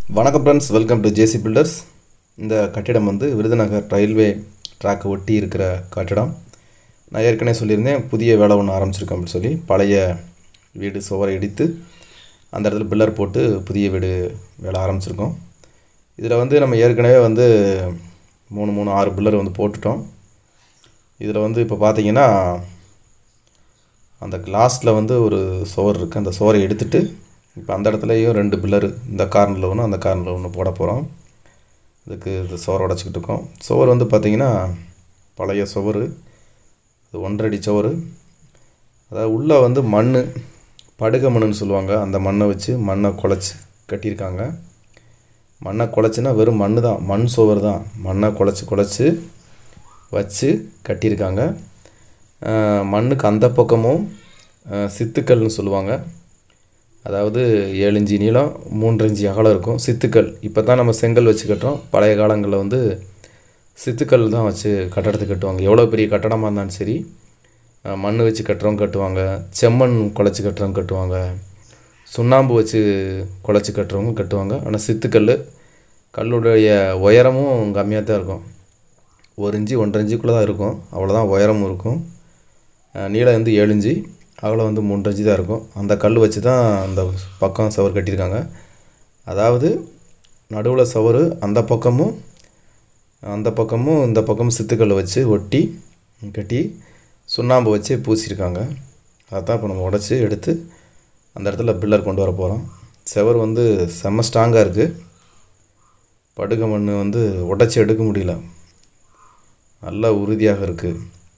வணக்கம் friends welcome to JC builders இந்த கட்டிடம் வந்து விருதுநகர் ரயில்வே ட்ராக்கை ஒட்டி இருக்கிற கட்டிடம் நான் ஏற்கனவே சொல்லியிருந்தேன் புதிய வேலை ஒன்று ஆரம்பிச்சிருக்கேன் அப்படின்னு சொல்லி பழைய வீடு சுவரை இடித்து அந்த இடத்துல பில்லர் போட்டு புதிய வீடு வேலை ஆரம்பிச்சிருக்கோம் இதில் வந்து நம்ம ஏற்கனவே வந்து மூணு மூணு ஆறு பில்லர் வந்து போட்டுட்டோம் இதில் வந்து இப்போ பார்த்தீங்கன்னா அந்த கிளாஸில் வந்து ஒரு சுவர் இருக்குது அந்த சுவரை எடுத்துட்டு இப்போ அந்த இடத்துலையும் ரெண்டு பில்லரு இந்த கார்னரில் ஒன்று அந்த கார்னரில் ஒன்று போட போகிறோம் இதுக்கு இந்த சுவர் உடச்சிக்கிட்டு இருக்கோம் சுவர் வந்து பார்த்திங்கன்னா பழைய சுவர் அது ஒன்றரை சுவர் அதாவது உள்ளே வந்து மண் படுகை மண்ணுன்னு சொல்லுவாங்க அந்த மண்ணை வச்சு மண்ணை குழச்சி கட்டியிருக்காங்க மண்ணை குழச்சினா வெறும் மண் தான் மண் சுவர் தான் மண்ணை குழச்சி குழச்சி வச்சு கட்டியிருக்காங்க அஹ் மண்ணுக்கு அந்த பக்கமும் அஹ் சித்துக்கல்னு சொல்லுவாங்க அதாவது ஏழு இஞ்சி நீளம் மூன்று இஞ்சி அகலம் இருக்கும் சித்துக்கல் இப்போ தான் நம்ம செங்கல் வச்சு கட்டுறோம் பழைய காலங்களில் வந்து சித்துக்கல் தான் வச்சு கட்டடத்துக்கு கட்டுவாங்க எவ்வளோ பெரிய கட்டடமாக இருந்தாலும் சரி அஹ் மண் வச்சு கட்டுறவங்க கட்டுவாங்க செம்மண் குழச்சி கட்டுறவங்க கட்டுவாங்க சுண்ணாம்பு வச்சு குழச்சி கட்டுறவங்க கட்டுவாங்க ஆனால் சித்துக்கல் கல்லுடைய உயரமும் கம்மியாக தான் இருக்கும் ஒரு இஞ்சி ஒன்றரை இஞ்சிக்குள்ளே தான் இருக்கும் அவ்வளோதான் உயரமும் இருக்கும் அஹ் நீளம் வந்து ஏழு இஞ்சி அகலம் வந்து மூன்று இஞ்சி தான் இருக்கும் அந்த கல் வச்சு தான் அந்த பக்கம் சுவர் கட்டியிருக்காங்க அதாவது நடுவில் சுவர் அந்த பக்கமும் அந்த பக்கமும் இந்த பக்கமும் சித்துக்கல்லை வச்சு ஒட்டி கட்டி சுண்ணாம்பு வச்சு பூசியிருக்காங்க அதான் இப்போ நம்ம உடச்சி எடுத்து அந்த இடத்துல பில்லர் கொண்டு வர போகிறோம் சுவர் வந்து செம்ம ஸ்ட்ராங்காக இருக்குது படுகை மண் வந்து உடச்சி எடுக்க முடியல நல்லா உறுதியாக இருக்குது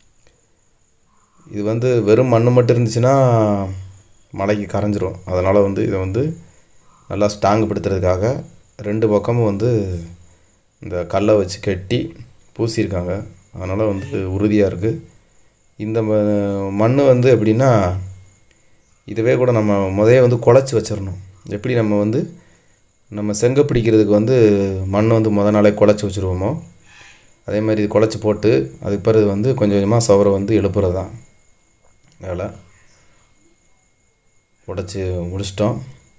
இது வந்து வெறும் மண் மட்டும் இருந்துச்சுன்னா மலைக்கு கரைஞ்சிரும் அதனால் வந்து இதை வந்து நல்லா ஸ்ட்ராங் படுத்துறதுக்காக ரெண்டு பக்கமும் வந்து இந்த கல்லை வச்சு கட்டி பூசியிருக்காங்க அதனால் வந்து உறுதியாக இருக்குது இந்த மண் வந்து எப்படின்னா இதுவே கூட நம்ம முதைய வந்து குழச்சி வச்சிடணும் எப்படி நம்ம வந்து நம்ம செங்க பிடிக்கிறதுக்கு வந்து மண் வந்து முத நாளே குழச்சி வச்சுருவோமோ அதே மாதிரி இது குழச்சி போட்டு அதுக்கு பிறகு வந்து கொஞ்சம் கொஞ்சமாக சுவரை வந்து எழுப்புறது தான் வேலை உடச்சி முடிச்சிட்டோம்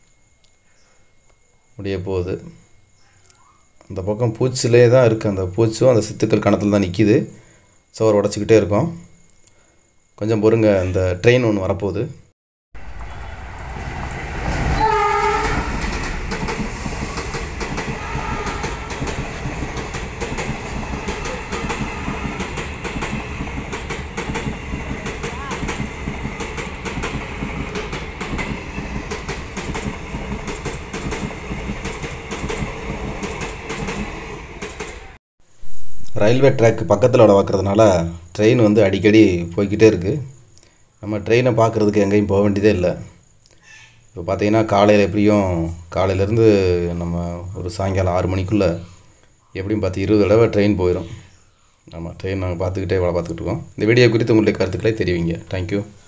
முடிய போகுது அந்த பக்கம் பூச்சிலே தான் இருக்குது அந்த பூச்சும் அந்த சித்துக்கள் கணத்தில் தான் நிற்கிது சுவர் உடச்சிக்கிட்டே இருக்கோம் கொஞ்சம் பொறுங்க அந்த ட்ரெயின் ஒன்று வரப்போகுது ரயில்வே ட்ராக் பக்கத்தில் விட பார்க்குறதுனால ட்ரெயின் வந்து அடிக்கடி போய்க்கிட்டே இருக்குது நம்ம ட்ரெயினை பார்க்குறதுக்கு எங்கேயும் போக வேண்டியதே இல்லை இப்போ பார்த்தீங்கன்னா காலையில் எப்படியும் காலையிலேருந்து நம்ம ஒரு சாயங்காலம் ஆறு மணிக்குள்ளே எப்படியும் பார்த்து இருபது தடவை ட்ரெயின் போயிடும் ஆமாம் ட்ரெயின் நாங்கள் பார்த்துக்கிட்டே வேலை பார்த்துக்கிட்டு இருக்கோம் இந்த வீடியோ குறித்து உங்களுடைய கருத்துக்களை தெரிவிங்க தேங்க்யூ